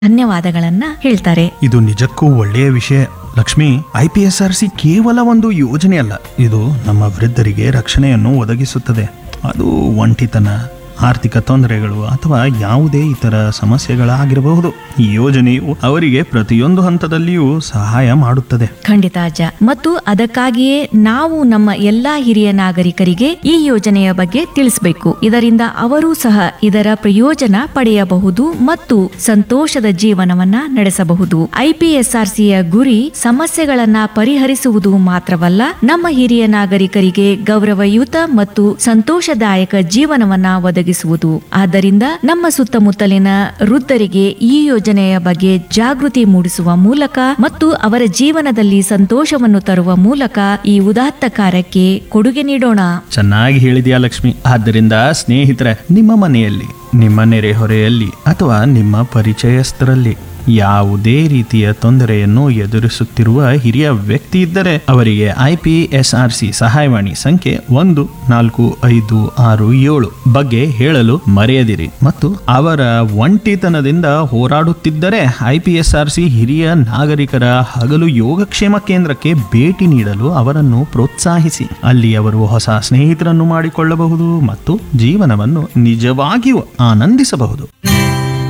ಧನ್ಯವಾದಗಳನ್ನ ಹೇಳ್ತಾರೆ ಇದು ನಿಜಕ್ಕೂ ಒಳ್ಳೆಯ ವಿಷಯ Lakshmi I P S R C ಕೇವಲ ಒಂದು ಯೋಜನೆ ಅಲ್ಲ ಇದು ನಮ್ಮ ವೃದ್ಧರಿಗೆ ರಕ್ಷಣೆಯನ್ನು ಒದಗಿಸುತ್ತದೆ ಅದು ಒಂಟಿತನ ಆರ್ಥಿಕ ತೊಂದರೆಗಳು ಅಥವಾ ಯಾವುದೇ ಇತರ ಸಮಸ್ಯೆಗಳಾಗಿರಬಹುದು ಈ ಯೋಜನೆಯು ಅವರಿಗೆ ಪ್ರತಿಯೊಂದು ಹಂತದಲ್ಲಿಯೂ ಸಹಾಯ ಮಾಡುತ್ತದೆ ಖಂಡಿತ ಅಜ್ಜ ಮತ್ತು ಅದಕ್ಕಾಗಿಯೇ ನಾವು ನಮ್ಮ ಎಲ್ಲಾ ಹಿರಿಯ ನಾಗರಿಕರಿಗೆ ಈ ಯೋಜನೆಯ ಬಗ್ಗೆ ತಿಳಿಸಬೇಕು ಇದರಿಂದ ಅವರೂ ಸಹ ಇದರ ಪ್ರಯೋಜನ ಪಡೆಯಬಹುದು ಮತ್ತು ಸಂತೋಷದ ಜೀವನವನ್ನ ನಡೆಸಬಹುದು ಐಪಿಎಸ್ಆರ್ಸಿಯ ಗುರಿ ಸಮಸ್ಯೆಗಳನ್ನ ಪರಿಹರಿಸುವುದು ಮಾತ್ರವಲ್ಲ ನಮ್ಮ ಹಿರಿಯ ನಾಗರಿಕರಿಗೆ ಗೌರವಯುತ ಮತ್ತು ಸಂತೋಷದಾಯಕ ಜೀವನವನ್ನ ಒದಗಿಸುವುದು ಆದ್ದರಿಂದ ನಮ್ಮ ಸುತ್ತಮುತ್ತಲಿನ ವೃದ್ಧರಿಗೆ ಈ ಯೋಜನೆಯ ಬಗ್ಗೆ ಜಾಗೃತಿ ಮೂಡಿಸುವ ಮೂಲಕ ಮತ್ತು ಅವರ ಜೀವನದಲ್ಲಿ ಸಂತೋಷವನ್ನು ತರುವ ಮೂಲಕ ಈ ಉದಾತ್ತ ಕಾರ್ಯಕ್ಕೆ ಕೊಡುಗೆ ನೀಡೋಣ ಚೆನ್ನಾಗಿ ಹೇಳಿದ್ಯಾ ಲಕ್ಷ್ಮಿ ಆದ್ದರಿಂದ ಸ್ನೇಹಿತರೆ ನಿಮ್ಮ ಮನೆಯಲ್ಲಿ ನಿಮ್ಮ ನೆರೆಹೊರೆಯಲ್ಲಿ ಅಥವಾ ನಿಮ್ಮ ಪರಿಚಯಸ್ಥರಲ್ಲಿ ಯಾವುದೇ ರೀತಿಯ ತೊಂದರೆಯನ್ನು ಎದುರಿಸುತ್ತಿರುವ ಹಿರಿಯ ವ್ಯಕ್ತಿ ಇದ್ದರೆ ಅವರಿಗೆ I P S R C ಸಹಾಯವಾಣಿ ಸಂಖ್ಯೆ ಒಂದು ನಾಲ್ಕು ಐದು ಆರು ಏಳು ಬಗ್ಗೆ ಹೇಳಲು ಮರೆಯದಿರಿ ಮತ್ತು ಅವರ ಒಂಟಿತನದಿಂದ ಹೋರಾಡುತ್ತಿದ್ದರೆ I P S R C ಹಿರಿಯ ನಾಗರಿಕರ ಹಗಲು ಯೋಗಕ್ಷೇಮ ಕೇಂದ್ರಕ್ಕೆ ಭೇಟಿ ನೀಡಲು ಅವರನ್ನು ಪ್ರೋತ್ಸಾಹಿಸಿ ಅಲ್ಲಿ ಅವರು ಹೊಸ ಸ್ನೇಹಿತರನ್ನು ಮಾಡಿಕೊಳ್ಳಬಹುದು ಮತ್ತು ಜೀವನವನ್ನು ನಿಜವಾಗಿಯೂ ಆನಂದಿಸಬಹುದು